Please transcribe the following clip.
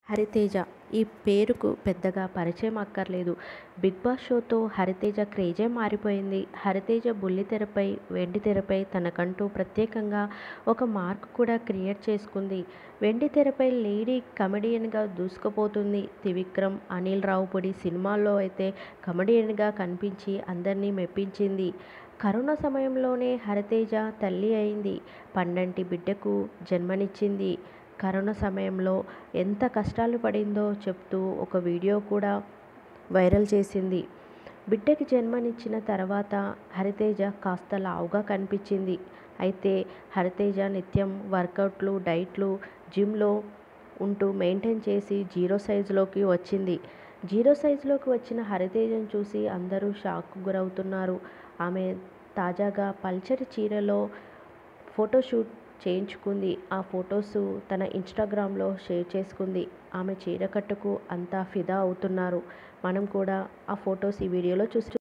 హరితేజ ఈ పేరుకు పెద్దగా పరిచయం అక్కర్లేదు బిగ్ బాస్ షోతో హరితేజ క్రేజే మారిపోయింది హరితేజ బుల్లితెరపై వెండితెరపై తనకంటూ ప్రత్యేకంగా ఒక మార్క్ కూడా క్రియేట్ చేసుకుంది వెండితెరపై లేడీ కమెడియన్గా దూసుకుపోతుంది త్రివిక్రమ్ అనిల్ రావుపూడి సినిమాల్లో అయితే కమెడియన్గా కనిపించి అందరినీ మెప్పించింది కరోనా సమయంలోనే హరితేజ తల్లి అయింది పండంటి బిడ్డకు జన్మనిచ్చింది కరోనా సమయంలో ఎంత కష్టాలు పడిందో చెప్తూ ఒక వీడియో కూడా వైరల్ చేసింది బిడ్డకి జన్మనిచ్చిన తర్వాత హరితేజ కాస్త లావుగా కనిపించింది అయితే హరితేజ నిత్యం వర్కౌట్లు డైట్లు జిమ్లో ఉంటూ మెయింటైన్ చేసి జీరో సైజులోకి వచ్చింది జీరో సైజులోకి వచ్చిన హరితేజను చూసి అందరూ షాక్కు గురవుతున్నారు ఆమె తాజాగా పల్చటి చీరలో ఫోటోషూట్ చేయించుకుంది ఆ ఫొటోస్ తన ఇన్స్టాగ్రామ్లో షేర్ చేసుకుంది ఆమె చీరకట్టుకు అంతా ఫిదా అవుతున్నారు మనం కూడా ఆ ఫొటోస్ ఈ వీడియోలో చూసి